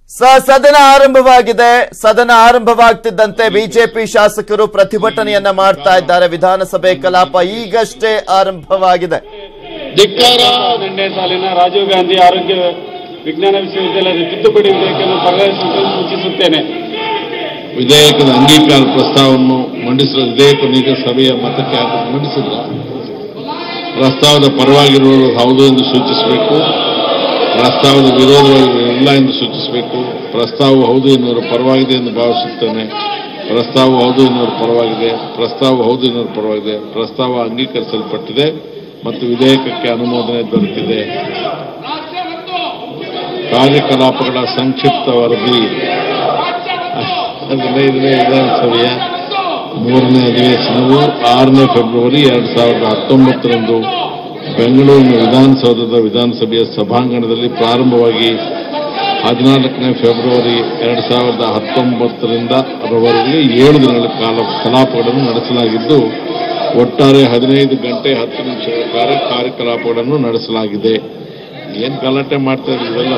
ಸ ಸದನ ಆರಂಭವಾಗಿದೆ ಸದನ ಆರಂಭವಾಗ್ತಿದ್ದಂತೆ ಬಿಜೆಪಿ ಶಾಸಕರು ಪ್ರತಿಭಟನೆಯನ್ನ ಮಾಡ್ತಾ ಇದ್ದಾರೆ ವಿಧಾನಸಭೆ ಕಲಾಪ ಈಗಷ್ಟೇ ಆರಂಭವಾಗಿದೆ ಧಿಕ್ಕಾರ ಹದಿನೆಂಟನೇ ಸಾಲಿನ ರಾಜೀವ್ ಗಾಂಧಿ ಆರೋಗ್ಯ ವಿಜ್ಞಾನ ವಿಶ್ವವಿದ್ಯಾಲಯದ ತಿದ್ದುಪಡಿ ವಿಧೇಯಕವನ್ನು ಪರಿಗಣಿಸುವಂತೆ ಸೂಚಿಸುತ್ತೇನೆ ವಿಧೇಯಕದ ಅಂಗೀಕಾರ ಪ್ರಸ್ತಾವವನ್ನು ಮಂಡಿಸಲು ವಿಧೇಯಕವನ್ನು ಈಗ ಸಭೆಯ ಮತಕ್ಕೆ ಹಾಕಿ ಮಂಡಿಸಿಲ್ಲ ಪ್ರಸ್ತಾವದ ಪರವಾಗಿರುವವರು ಹೌದು ಎಂದು ಸೂಚಿಸಬೇಕು ಪ್ರಸ್ತಾವದ ವಿರೋಧವಾಗಿ ಇಲ್ಲ ಎಂದು ಸೂಚಿಸಬೇಕು ಪ್ರಸ್ತಾವವು ಹೌದು ಎನ್ನುವರು ಪರವಾಗಿದೆ ಎಂದು ಭಾವಿಸುತ್ತೇನೆ ಪ್ರಸ್ತಾವ ಹೌದು ಎನ್ನುವರು ಪರವಾಗಿದೆ ಪ್ರಸ್ತಾವ ಹೌದು ಎನ್ನುವರು ಪರವಾಗಿದೆ ಪ್ರಸ್ತಾವ ಅಂಗೀಕರಿಸಲ್ಪಟ್ಟಿದೆ ಮತ್ತು ವಿಧೇಯಕಕ್ಕೆ ಅನುಮೋದನೆ ದೊರೆತಿದೆ ಕಾರ್ಯಕಲಾಪಗಳ ಸಂಕ್ಷಿಪ್ತ ವರದಿ ಹದಿನೈದನೇ ವಿಧಾನಸಭೆಯ ಮೂರನೇ ಅಧಿವೇಶನವು ಆರನೇ ಫೆಬ್ರವರಿ ಎರಡು ಸಾವಿರದ ಹತ್ತೊಂಬತ್ತರಂದು ಬೆಂಗಳೂರಿನ ವಿಧಾನಸೌಧದ ವಿಧಾನಸಭೆಯ ಸಭಾಂಗಣದಲ್ಲಿ ಪ್ರಾರಂಭವಾಗಿ ಹದಿನಾಲ್ಕನೇ ಫೆಬ್ರವರಿ ಎರಡು ಸಾವಿರದ ಹತ್ತೊಂಬತ್ತರಿಂದ ರವರೆಗೆ ಏಳು ದಿನಗಳ ಕಾಲ ಕಲಾಪಗಳನ್ನು ನಡೆಸಲಾಗಿದ್ದು ಒಟ್ಟಾರೆ ಹದಿನೈದು ಗಂಟೆ ಹತ್ತು ನಿಮಿಷಗಳ ಕಾಲ ಕಾರ್ಯಕಲಾಪಗಳನ್ನು ನಡೆಸಲಾಗಿದೆ ಏನು ಗಲಾಟೆ ಮಾಡ್ತಾ ಇದ್ರು ಇವೆಲ್ಲ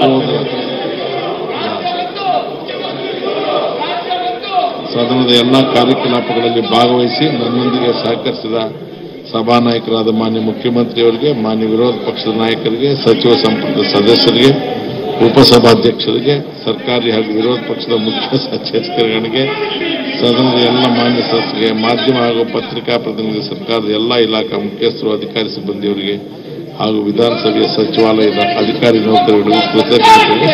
ಸದನದ ಎಲ್ಲ ಕಾರ್ಯಕಲಾಪಗಳಲ್ಲಿ ಭಾಗವಹಿಸಿ ನನ್ನೊಂದಿಗೆ ಸಹಕರಿಸಿದ ಸಭಾನಾಯಕರಾದ ಮಾನ್ಯ ಮುಖ್ಯಮಂತ್ರಿಯವರಿಗೆ ಮಾನ್ಯ ವಿರೋಧ ಪಕ್ಷದ ನಾಯಕರಿಗೆ ಸಚಿವ ಸಂಪುಟದ ಸದಸ್ಯರಿಗೆ ಉಪಸಭಾಧ್ಯಕ್ಷರಿಗೆ ಸರ್ಕಾರಿ ಹಾಗೂ ವಿರೋಧ ಪಕ್ಷದ ಮುಖ್ಯ ಸಚೇತಕರಿಗೆ ಸದನದ ಎಲ್ಲ ಮಾನ್ಯ ಸದಸ್ಯರಿಗೆ ಮಾಧ್ಯಮ ಹಾಗೂ ಪತ್ರಿಕಾ ಪ್ರತಿನಿಧಿ ಸರ್ಕಾರದ ಎಲ್ಲ ಇಲಾಖಾ ಮುಖ್ಯಸ್ಥರು ಅಧಿಕಾರಿ ಸಿಬ್ಬಂದಿಯವರಿಗೆ ಹಾಗೂ ವಿಧಾನಸಭೆಯ ಸಚಿವಾಲಯದ ಅಧಿಕಾರಿ ನೌಕರರಿಗೂ ಕೃತಜ್ಞತೆಯನ್ನು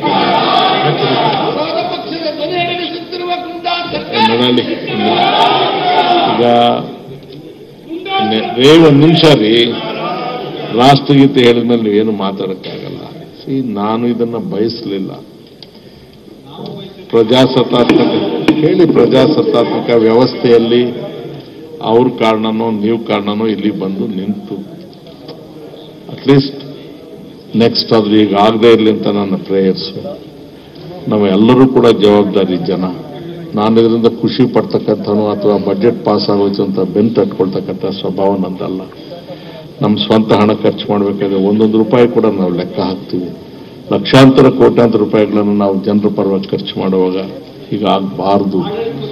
ಸಲ್ಲಿಸುತ್ತೇನೆ ನೋಡಲಿ ಈಗ ನೆ- ರೇ ಒಂದು ನಿಮಿಷ ರೀ ರಾಷ್ಟ್ರಗೀತೆ ಹೇಳಿದ್ಮೇಲೆ ನೀವೇನು ಮಾತಾಡಕ್ಕಾಗಲ್ಲ ಸಿ ನಾನು ಇದನ್ನ ಬಯಸಲಿಲ್ಲ ಪ್ರಜಾಸತ್ತಾತ್ಮಕ ಹೇಳಿ ಪ್ರಜಾಸತ್ತಾತ್ಮಕ ವ್ಯವಸ್ಥೆಯಲ್ಲಿ ಅವ್ರ ಕಾರಣನೋ ನೀವು ಕಾರಣನೋ ಇಲ್ಲಿ ಬಂದು ನಿಂತು ಅಟ್ಲೀಸ್ಟ್ ನೆಕ್ಸ್ಟ್ ಆದ್ರೂ ಈಗ ಆಗದೆ ಇರಲಿ ಅಂತ ನನ್ನ ಪ್ರೇಯರ್ಸು ನಾವೆಲ್ಲರೂ ಕೂಡ ಜವಾಬ್ದಾರಿ ಜನ ನಾನು ಇದರಿಂದ ಖುಷಿ ಪಡ್ತಕ್ಕಂಥನು ಅಥವಾ ಬಜೆಟ್ ಪಾಸ್ ಆಗೋಯ್ತು ಅಂತ ಬೆನ್ನು ತಟ್ಕೊಳ್ತಕ್ಕಂಥ ಸ್ವಭಾವ ನಂದಲ್ಲ ನಮ್ಮ ಸ್ವಂತ ಹಣ ಖರ್ಚು ಮಾಡಬೇಕಾದ್ರೆ ಒಂದೊಂದು ರೂಪಾಯಿ ಕೂಡ ನಾವು ಲೆಕ್ಕ ಹಾಕ್ತೀವಿ ಲಕ್ಷಾಂತರ ಕೋಟ್ಯಾಂತರ ರೂಪಾಯಿಗಳನ್ನು ನಾವು ಜನರ ಪರವಾಗಿ ಖರ್ಚು ಮಾಡುವಾಗ ಈಗ ಆಗಬಾರ್ದು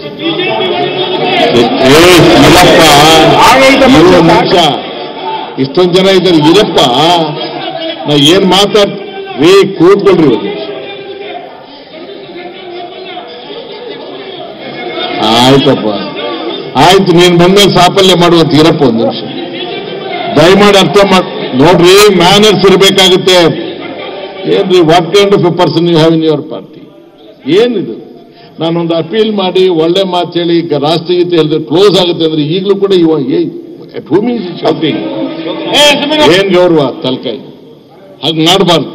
ನಿಮಿಷ ಇಷ್ಟೊಂದು ಜನ ಇದ್ದಾರೆ ಇರಪ್ಪ ನಾ ಏನ್ ಮಾತಾಡ್ ರೇ ಕೂತ್ಕೊಳ್ರಿ ಒಂದು ನಿಮಿಷ ಆಯ್ತಪ್ಪ ಆಯ್ತು ನೀನ್ ಬಂದ್ಮೇಲೆ ಸಾಫಲ್ಯ ಮಾಡುವಂತ ಇರಪ್ಪ ಒಂದು ನಿಮಿಷ ದಯಮಾಡಿ ಅರ್ಥ ಮಾಡ್ ನೋಡ್ರಿ ಮ್ಯಾನರ್ಸ್ ಇರಬೇಕಾಗುತ್ತೆ ಏನ್ರಿ what kind of a person you have in your party ಏನಿದು ನಾನೊಂದು ಅಪೀಲ್ ಮಾಡಿ ಒಳ್ಳೆ ಮಾತು ಹೇಳಿ ಈಗ ರಾಷ್ಟ್ರಗೀತೆ ಹೇಳಿದ್ರೆ ಕ್ಲೋಸ್ ಆಗುತ್ತೆ ಅಂದ್ರೆ ಈಗಲೂ ಕೂಡ ಇವ ಭೂಮಿ ಶಾಪಿಂಗ್ ಏನ್ ಗೌರವ ತಲಕಾಯಿ ಹಾಗೆ ಮಾಡಬಾರ್ದು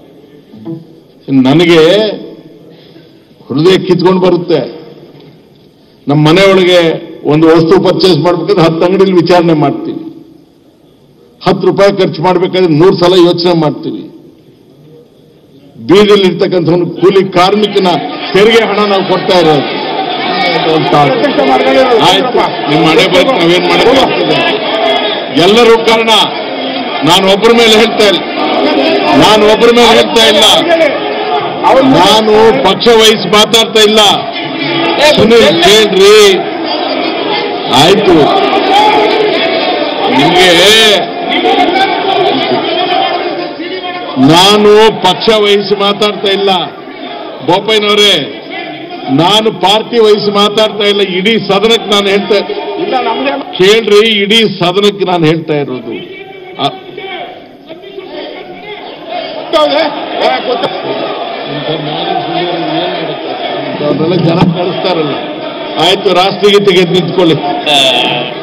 ನನಗೆ ಹೃದಯ ಕಿತ್ಕೊಂಡು ಬರುತ್ತೆ ನಮ್ಮ ಮನೆಯೊಳಗೆ ಒಂದು ವಸ್ತು ಪರ್ಚೇಸ್ ಮಾಡ್ಬೇಕಾದ್ರೆ ಹತ್ತು ಅಂಗಡಿಲಿ ವಿಚಾರಣೆ ಮಾಡ್ತೀವಿ ಹತ್ತು ರೂಪಾಯಿ ಖರ್ಚು ಮಾಡ್ಬೇಕಾದ್ರೆ ನೂರು ಸಲ ಯೋಚನೆ ಮಾಡ್ತೀವಿ ಬೀದಿಯಲ್ಲಿ ಇರ್ತಕ್ಕಂಥ ಕೂಲಿ ಕಾರ್ಮಿಕನ ತೆರಿಗೆ ಹಣ ನಾವು ಕೊಡ್ತಾ ಇರೋದು ಆಯ್ತು ನಿಮ್ಮ ಹಣೆ ಬರೀ ನಾವೇನ್ ಮಾಡಬೇಕಾಗ್ತದೆ ಎಲ್ಲರೂ ಕಾರಣ ನಾನು ಒಬ್ಬರ ಮೇಲೆ ಹೇಳ್ತಾ ಇಲ್ಲ ನಾನು ಒಬ್ಬರ ಮೇಲೆ ಹೇಳ್ತಾ ಇಲ್ಲ ನಾನು ಪಕ್ಷ ವಹಿಸಿ ಮಾತಾಡ್ತಾ ಇಲ್ಲ ಸುನೀಲ್ ಕೇಳ್ರಿ ಆಯ್ತು ನಿಮಗೆ ನಾನು ಪಕ್ಷ ವಹಿಸಿ ಮಾತಾಡ್ತಾ ಇಲ್ಲ ಬೋಪಯ್ಯನವರೇ ನಾನು ಪಾರ್ಟಿ ವಹಿಸಿ ಮಾತಾಡ್ತಾ ಇಲ್ಲ ಇಡೀ ಸದನಕ್ಕೆ ನಾನು ಹೇಳ್ತಾ ಕೇಳ್ರಿ ಇಡೀ ಸದನಕ್ಕೆ ನಾನು ಹೇಳ್ತಾ ಇರೋದು ಆ- ಅವ್ರನ್ನೆಲ್ಲ ಜನ ಕಳಿಸ್ತಾರಲ್ಲ ಆಯ್ತು ರಾಷ್ಟ್ರಗೀತೆಗೆ ಎದ್ದು ನಿಂತ್ಕೊಳ್ಳಿ